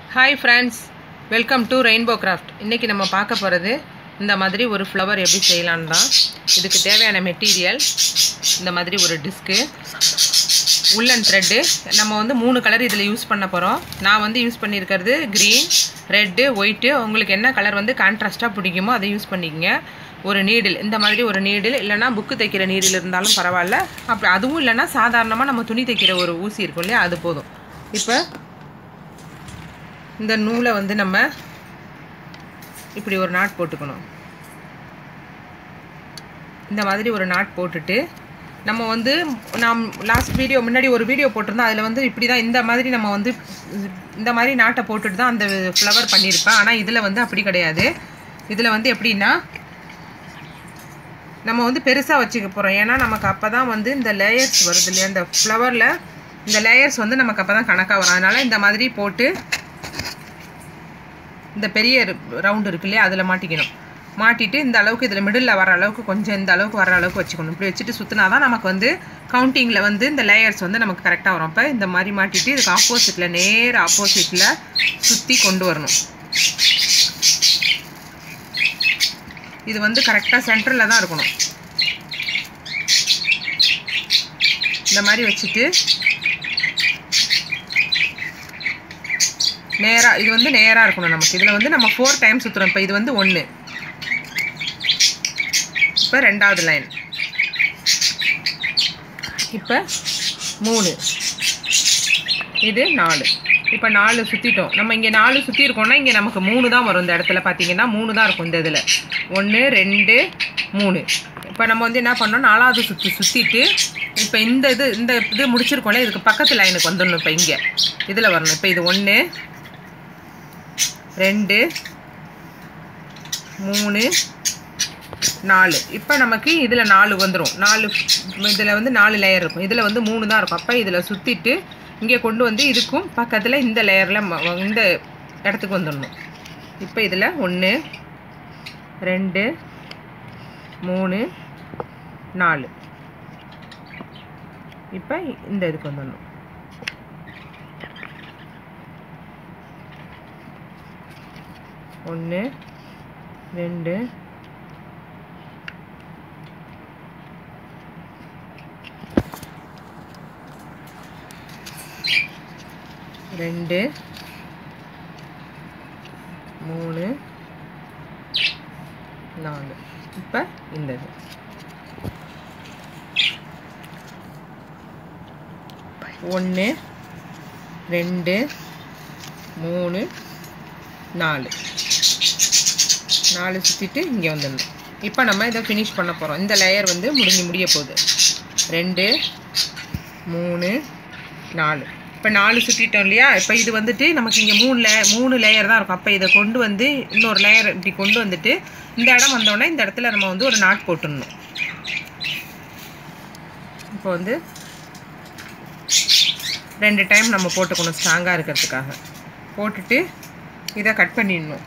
hi friends welcome to rainbow craft இன்றைக்கி நம்ம பார்க்க போகிறது இந்த மாதிரி ஒரு ஃப்ளவர் எப்படி செய்யலான்னு தான் இதுக்கு தேவையான மெட்டீரியல் இந்த மாதிரி ஒரு டிஸ்க்கு உள்ளன் த்ரெட்டு நம்ம வந்து மூணு கலர் இதில் யூஸ் பண்ண போகிறோம் நான் வந்து யூஸ் பண்ணியிருக்கிறது க்ரீன் ரெட்டு ஒயிட்டு உங்களுக்கு என்ன கலர் வந்து கான்ட்ராஸ்ட்டாக பிடிக்குமோ அதை யூஸ் பண்ணிக்கங்க ஒரு நீடில் இந்த மாதிரி ஒரு நீடில் இல்லைனா புக்கு தைக்கிற நீடில் இருந்தாலும் பரவாயில்ல அப்படி அதுவும் இல்லைன்னா சாதாரணமாக நம்ம துணி தைக்கிற ஒரு ஊசி இருக்கும் இல்லையா அது போதும் இப்போ இந்த நூலை வந்து நம்ம இப்படி ஒரு நாட் போட்டுக்கணும் இந்த மாதிரி ஒரு நாட் போட்டுட்டு நம்ம வந்து நாம் லாஸ்ட் வீடியோ முன்னாடி ஒரு வீடியோ போட்டிருந்தோம் அதில் வந்து இப்படி தான் இந்த மாதிரி நம்ம வந்து இந்த மாதிரி நாட்டை போட்டுட்டு தான் அந்த ஃப்ளவர் பண்ணியிருப்பேன் ஆனால் இதில் வந்து அப்படி கிடையாது இதில் வந்து எப்படின்னா நம்ம வந்து பெருசாக வச்சுக்க போகிறோம் ஏன்னா நமக்கு அப்போ தான் வந்து இந்த லேயர்ஸ் வருது இல்லையா இந்த ஃப்ளவரில் இந்த லேயர்ஸ் வந்து நமக்கு அப்போ தான் கணக்காக வரும் அதனால் இந்த மாதிரி போட்டு இந்த பெரிய ரவுண்டு இருக்கு இல்லையா அதில் மாட்டிக்கணும் மாட்டிட்டு இந்த அளவுக்கு இதில் மிடில் வர அளவுக்கு கொஞ்சம் இந்த அளவுக்கு வர அளவுக்கு வச்சுக்கணும் இப்படி வச்சுட்டு சுற்றினா தான் நமக்கு வந்து கவுண்டிங்கில் வந்து இந்த லேயர்ஸ் வந்து நமக்கு கரெக்டாக வரும் அப்போ இந்த மாதிரி மாட்டிட்டு இதுக்கு ஆப்போசிட்டில் நேர் ஆப்போசிட்டில் சுற்றி கொண்டு வரணும் இது வந்து கரெக்டாக சென்டரில் தான் இருக்கணும் இந்த மாதிரி வச்சுட்டு நேராக இது வந்து நேராக இருக்கணும் நமக்கு இதில் வந்து நம்ம ஃபோர் டைம் சுற்றுறோம் இப்போ இது வந்து ஒன்று இப்போ ரெண்டாவது லைன் இப்போ மூணு இது நாலு இப்போ நாலு சுற்றிட்டோம் நம்ம இங்கே நாலு சுற்றி இருக்கோம்னா இங்கே நமக்கு மூணு தான் வரும் இந்த இடத்துல பார்த்தீங்கன்னா மூணு தான் இருக்கும் இந்த இதில் ஒன்று ரெண்டு மூணு இப்போ நம்ம வந்து என்ன பண்ணோம் நாலாவது சுற்றி சுற்றிட்டு இப்போ இந்த இது இந்த இது முடிச்சிருக்கோம்ல இதுக்கு பக்கத்து லைனுக்கு வந்துடணும் இப்போ இங்கே இதில் வரணும் இப்போ இது ஒன்று ரெண்டு மூணு நாலு இப்போ நமக்கு இதில் நாலு வந்துடும் நாலு இதில் வந்து நாலு லேயர் இருக்கும் இதில் வந்து மூணு தான் இருக்கும் அப்போ இதில் சுற்றிட்டு இங்கே கொண்டு வந்து இதுக்கும் பக்கத்தில் இந்த லேயரில் இந்த இடத்துக்கு வந்துடணும் இப்போ இதில் ஒன்று ரெண்டு மூணு நாலு இப்போ இந்த இதுக்கு வந்துடணும் ஒன்று ரெண்டு ரெண்டு மூணு நாலு இப்போ இந்த இது ஒன்று ரெண்டு மூணு நாலு நாலு சுற்றிட்டு இங்கே வந்துடணும் இப்போ நம்ம இதை ஃபினிஷ் பண்ண போகிறோம் இந்த லேயர் வந்து முடிஞ்சு முடிய போகுது ரெண்டு மூணு நாலு இப்போ நாலு சுற்றிட்டோம் இல்லையா இப்போ இது வந்துட்டு நமக்கு இங்கே மூணு லே மூணு லேயர் தான் இருக்கும் அப்போ இதை கொண்டு வந்து இன்னொரு லேயர் இப்படி கொண்டு வந்துட்டு இந்த இடம் வந்தோடனே இந்த இடத்துல நம்ம வந்து ஒரு நாட் போட்டுடணும் இப்போ வந்து ரெண்டு டைம் நம்ம போட்டுக்கணும் ஸ்ட்ராங்காக இருக்கிறதுக்காக போட்டுட்டு இதை கட் பண்ணிடணும்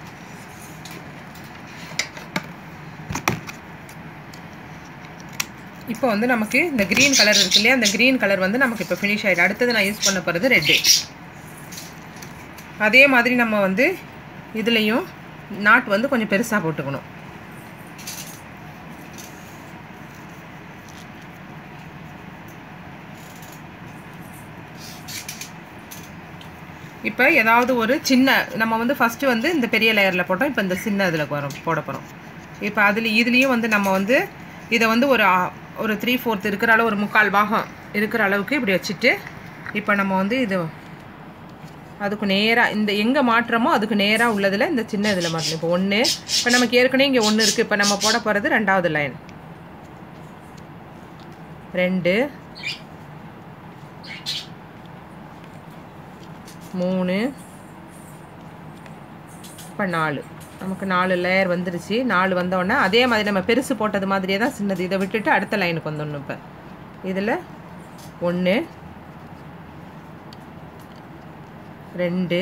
இப்போ வந்து நமக்கு இந்த க்ரீன் கலர் இருக்கு இல்லையா அந்த க்ரீன் கலர் வந்து நமக்கு இப்போ ஃபினிஷ் ஆகிடும் அடுத்தது நான் யூஸ் பண்ண போகிறது ரெட்டு அதே மாதிரி நம்ம வந்து இதுலேயும் நாட் வந்து கொஞ்சம் பெருசாக போட்டுக்கணும் இப்போ ஏதாவது ஒரு சின்ன நம்ம வந்து ஃபஸ்ட்டு வந்து இந்த பெரிய லேயரில் போட்டோம் இப்போ இந்த சின்ன இதில் வரும் போட போகிறோம் இப்போ அதில் இதுலேயும் வந்து நம்ம வந்து இதை வந்து ஒரு ஒரு த்ரீ ஃபோர்த் இருக்கிற அளவு ஒரு முக்கால் பாகம் இருக்கிற அளவுக்கு இப்படி வச்சுட்டு இப்போ நம்ம வந்து இது அதுக்கு நேராக இந்த எங்கே மாற்றமோ அதுக்கு நேராக உள்ளதில் இந்த சின்ன இதில் மாற்றணும் இப்போ ஒன்று இப்போ நமக்கு ஏற்கனவே இங்கே ஒன்று இருக்குது இப்போ நம்ம போட போகிறது ரெண்டாவது லைன் ரெண்டு மூணு இப்போ நாலு நமக்கு நாலு லேயர் வந்துருச்சு நாலு வந்தோடனே அதே மாதிரி நம்ம பெருசு போட்டது மாதிரியே தான் சின்னது இதை விட்டுட்டு அடுத்த லைனுக்கு வந்துடணும் இப்போ இதில் ஒன்று ரெண்டு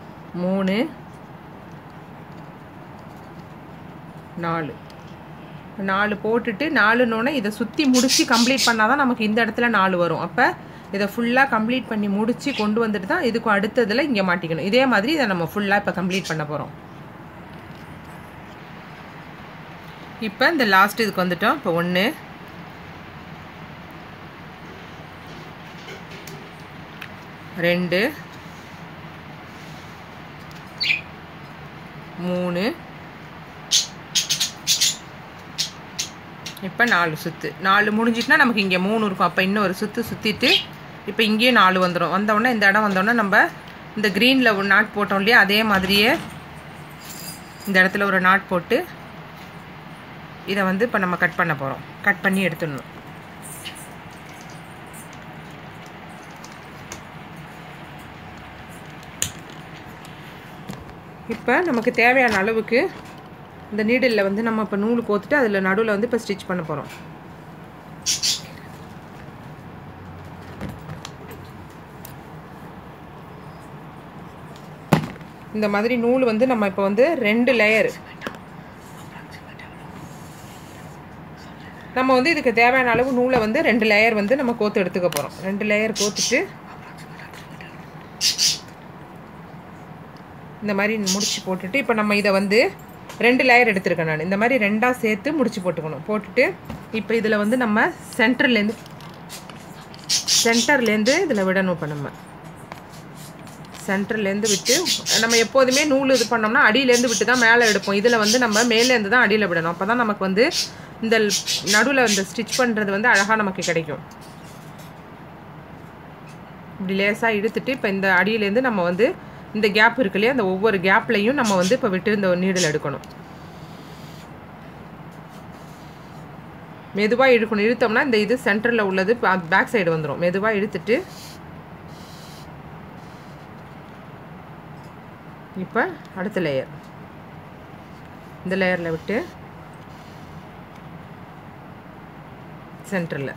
மூணு நாலு நாலு போட்டுட்டு நாலுன்னொன்னே இதை சுற்றி முடித்து கம்ப்ளீட் பண்ணால் தான் நமக்கு இந்த இடத்துல நாலு வரும் அப்போ இதை ஃபுல்லாக கம்ப்ளீட் பண்ணி முடித்து கொண்டு வந்துட்டு தான் இதுக்கு அடுத்ததில் இங்கே மாட்டிக்கணும் இதே மாதிரி இதை நம்ம ஃபுல்லாக இப்போ கம்ப்ளீட் பண்ண போகிறோம் இப்போ இந்த லாஸ்ட் இதுக்கு வந்துட்டோம் இப்போ ஒன்று ரெண்டு மூணு இப்போ நாலு சுற்று நாலு முடிஞ்சிட்டுனா நமக்கு இங்கே மூணு இருக்கும் அப்போ இன்னும் ஒரு சுற்று சுற்றிட்டு இப்போ இங்கேயும் நாலு வந்துடும் வந்தோடனே இந்த இடம் வந்தோடனே நம்ம இந்த க்ரீனில் ஒரு நாட் போட்டோம் இல்லையா அதே மாதிரியே இந்த இடத்துல ஒரு நாட் போட்டு இதை வந்து இப்போ நம்ம கட் பண்ண போகிறோம் கட் பண்ணி எடுத்துடணும் இப்போ நமக்கு தேவையான அளவுக்கு இந்த நீடிலில் வந்து நம்ம இப்போ நூல் கோத்துட்டு அதில் நடுவில் வந்து இப்போ ஸ்டிச் பண்ண போகிறோம் இந்த மாதிரி நூல் வந்து நம்ம இப்போ வந்து ரெண்டு லேயர் நம்ம வந்து இதுக்கு தேவையான அளவு நூலை வந்து ரெண்டு லேயர் வந்து நம்ம கோத்து எடுத்துக்க போகிறோம் ரெண்டு லேயர் கோத்துட்டு இந்த மாதிரி முடிச்சு போட்டுட்டு இப்போ நம்ம இதை வந்து ரெண்டு லேயர் எடுத்திருக்கேன் நான் இந்த மாதிரி ரெண்டாக சேர்த்து முடிச்சு போட்டுக்கணும் போட்டுட்டு இப்போ இதில் வந்து நம்ம சென்டர்லேருந்து சென்டர்லேருந்து இதில் விடணும் இப்போ நம்ம சென்டர்லேருந்து விட்டு நம்ம எப்போதுமே நூல் இது பண்ணோம்னா அடியிலேருந்து விட்டு தான் மேலே எடுப்போம் இதில் வந்து நம்ம மேலேருந்து தான் அடியில் விடணும் அப்போ தான் நமக்கு வந்து இந்த நடுவில் இந்த ஸ்டிச் பண்ணுறது வந்து அழகாக நமக்கு கிடைக்கும் இப்படி லேசாக இழுத்துட்டு இப்போ இந்த அடியிலேருந்து நம்ம வந்து இந்த கேப் இருக்கு இல்லையா அந்த ஒவ்வொரு கேப்லையும் நம்ம வந்து இப்போ விட்டு இந்த நீடில் எடுக்கணும் மெதுவாக இழுக்கணும் இழுத்தோம்னா இந்த இது சென்டரில் உள்ளது பேக் சைடு வந்துடும் மெதுவாக இழுத்துட்டு இப்போ அடுத்த லேயர் இந்த லேயரில் விட்டு சென்டரில்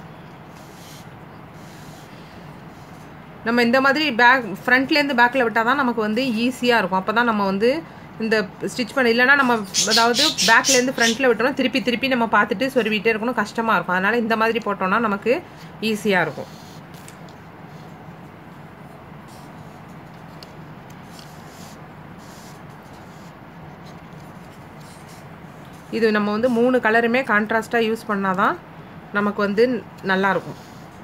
நம்ம இந்த மாதிரி பேக் ஃப்ரண்ட்லேருந்து பேக்கில் விட்டால் தான் நமக்கு வந்து ஈஸியாக இருக்கும் அப்போ தான் நம்ம வந்து இந்த ஸ்டிச் பண்ண இல்லைன்னா நம்ம அதாவது பேக்லேருந்து ஃப்ரண்ட்டில் விட்டோம்னா திருப்பி திருப்பி நம்ம பார்த்துட்டு சொருவிட்டே இருக்கணும் கஷ்டமாக இருக்கும் அதனால் இந்த மாதிரி போட்டோம்னா நமக்கு ஈஸியாக இருக்கும் இது நம்ம வந்து மூணு கலருமே கான்ட்ராஸ்ட்டாக யூஸ் பண்ணால் தான் நமக்கு வந்து நல்லாயிருக்கும்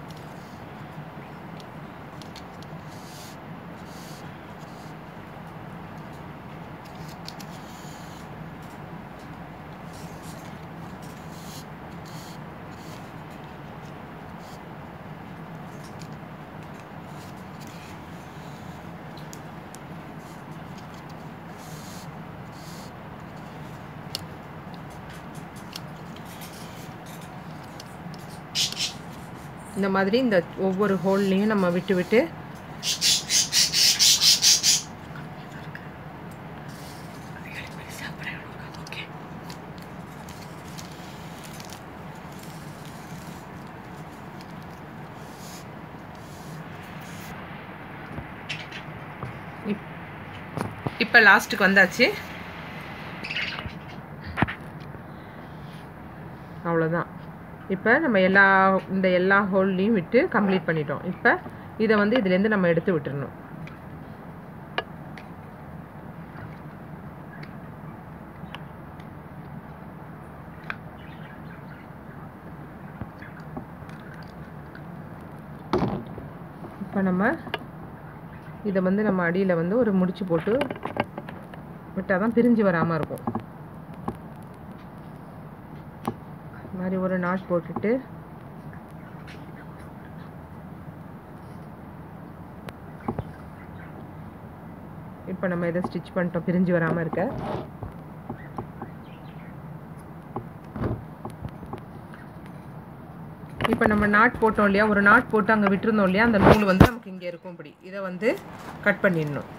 இந்த மாதிரி இந்த ஒவ்வொரு ஹோல்லையும் நம்ம விட்டு விட்டு இப்போ லாஸ்ட்டுக்கு வந்தாச்சு அவ்வளோதான் இப்போ நம்ம எல்லா இந்த எல்லா ஹோல்லையும் விட்டு கம்ப்ளீட் பண்ணிட்டோம் இப்போ இதை வந்து இதுலேருந்து நம்ம எடுத்து விட்டுறணும் இப்போ நம்ம இதை வந்து நம்ம அடியில் வந்து ஒரு முடிச்சு போட்டு விட்டால் தான் பிரிஞ்சு வராமல் இருக்கும் இது மாதிரி ஒரு நாட் போட்டுட்டு இப்போ நம்ம இதை ஸ்டிச் பண்ணிட்டோம் பிரிஞ்சு வராமல் இருக்க இப்போ நம்ம நாட் போட்டோம் இல்லையா ஒரு நாட் போட்டு அங்கே விட்டுருந்தோம் இல்லையா அந்த நூல் வந்து நமக்கு இங்கே இருக்கும் இப்படி இதை வந்து கட் பண்ணிடணும்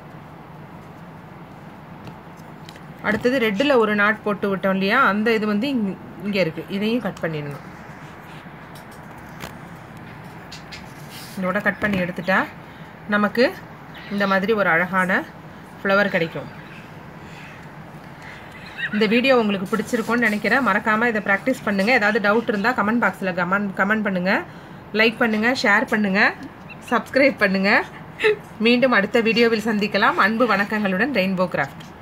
அடுத்தது ரெட்டில் ஒரு நாட் போட்டு விட்டோம் இல்லையா அந்த இது வந்து இங் இங்கே இருக்குது இதையும் கட் பண்ணிடணும் இதோட கட் பண்ணி எடுத்துட்டா நமக்கு இந்த மாதிரி ஒரு அழகான ஃப்ளவர் கிடைக்கும் இந்த வீடியோ உங்களுக்கு பிடிச்சிருக்கும்னு நினைக்கிறேன் மறக்காமல் இதை ப்ராக்டிஸ் பண்ணுங்கள் ஏதாவது டவுட் இருந்தால் கமெண்ட் பாக்ஸில் கமெண்ட் கமெண்ட் பண்ணுங்கள் லைக் பண்ணுங்கள் ஷேர் பண்ணுங்கள் சப்ஸ்கிரைப் பண்ணுங்கள் மீண்டும் அடுத்த வீடியோவில் சந்திக்கலாம் அன்பு வணக்கங்களுடன் ரெயின்போ கிராஃப்ட்